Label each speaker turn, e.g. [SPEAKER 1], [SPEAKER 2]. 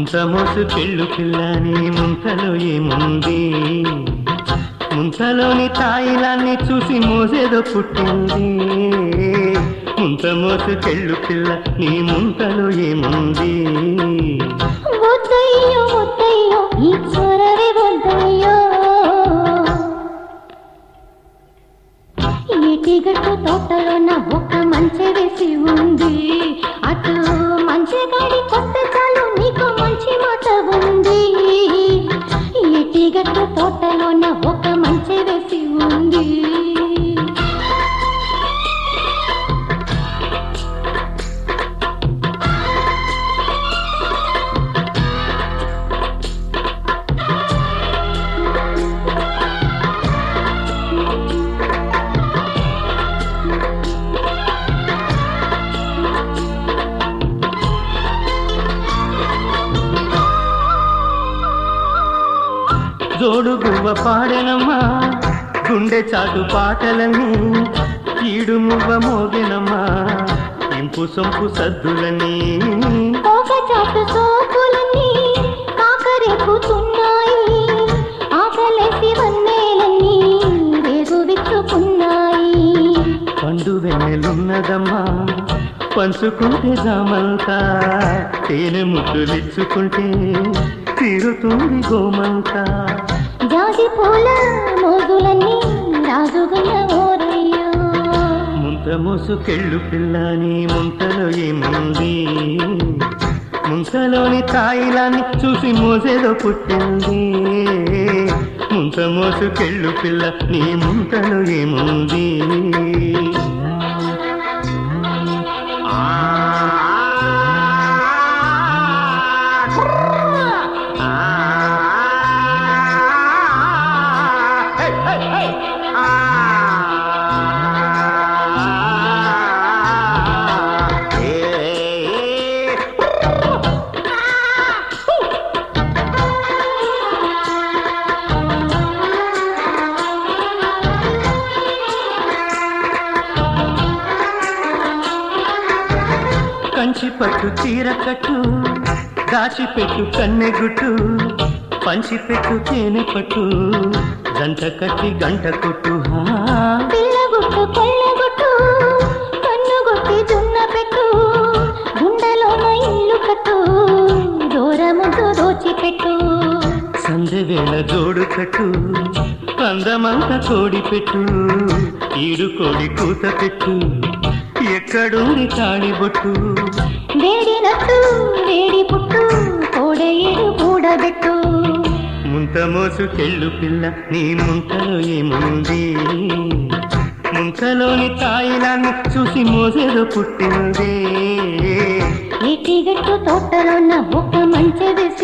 [SPEAKER 1] ముంత మోసు చెల్లు పిల్లని ముంతలో ఏముంది ముంతలోని తాయిలాన్ని చూసి మోసేదో పుట్టింది ముంత మోసు చెల్లు పిల్ల నీ ముంతలో ఏముంది
[SPEAKER 2] వద్దయ్యో వద్దయ్యో ఈ చొరవే వద్దయ్యో ఎటిగట్టు తోటలోన ఒక మంచి వేసి ఉంది అటు మంచి గాడి కొత్త చాలు నీకు మంచి మాట ఉంది ఎటిగట్టు తోటలోన ఒక మంచి వేసి ఉంది
[SPEAKER 1] జోడు గువ్వ పాడెనమ్మా గుండె చాటు పాటలని ఈడు మువ్వ మోగెనమ్మా ఇంపు సొంపు సద్దులని
[SPEAKER 2] ఒక చాటు సోపులన్నీ కాకరెక్కుతున్నాయి ఆకలేసి వన్నేలన్నీ రేగు విచ్చుకున్నాయి
[SPEAKER 1] పండు వెన్నెలున్నదమ్మా పంచుకుంటే జామంతా తేనె ముద్దులిచ్చుకుంటే తీరుతుంది గోమంతా
[SPEAKER 2] జాజి పూల మోగులన్నీ రాజుగున్న ఓరయ్యో
[SPEAKER 1] ముంత మోసుకెళ్ళు పిల్లని ముంతలో ఏముంది ముంతలోని తాయిలాన్ని చూసి మోసేదో పుట్టింది ముంత మోసుకెళ్ళు పిల్ల నీ ముంతలో ఏముంది కంచి పట్టు చీర కట్టు దాచిపెట్టు కన్నెగుట్టు పంచిపెట్టు తేనె పట్టు జంట కట్టి గంట కొట్టు హా.
[SPEAKER 2] పిల్లగుట్టు కొల్లగుట్టు కన్నుగొట్టి జున్న పెట్టు గుండెలోన ఇల్లు కట్టు దూరముద్దు దోచిపెట్టు
[SPEAKER 1] సందె వేళ జోడు కట్టు అందమంత కోడి పెట్టు ఈడు కోడి కూత పెట్టు ఎక్కడుంది తాళి బొట్టు
[SPEAKER 2] వేడినట్టు వేడి పుట్టు కోడేరు కూడబెట్టు
[SPEAKER 1] ముంత మోసుకెళ్ళు పిల్ల నీ ముంతలో ఏముంది ముంతలోని తాయిలాన్ని చూసి మోసేదో పుట్టింది
[SPEAKER 2] ఎటిగట్టు తోటలోన ఒక మంచి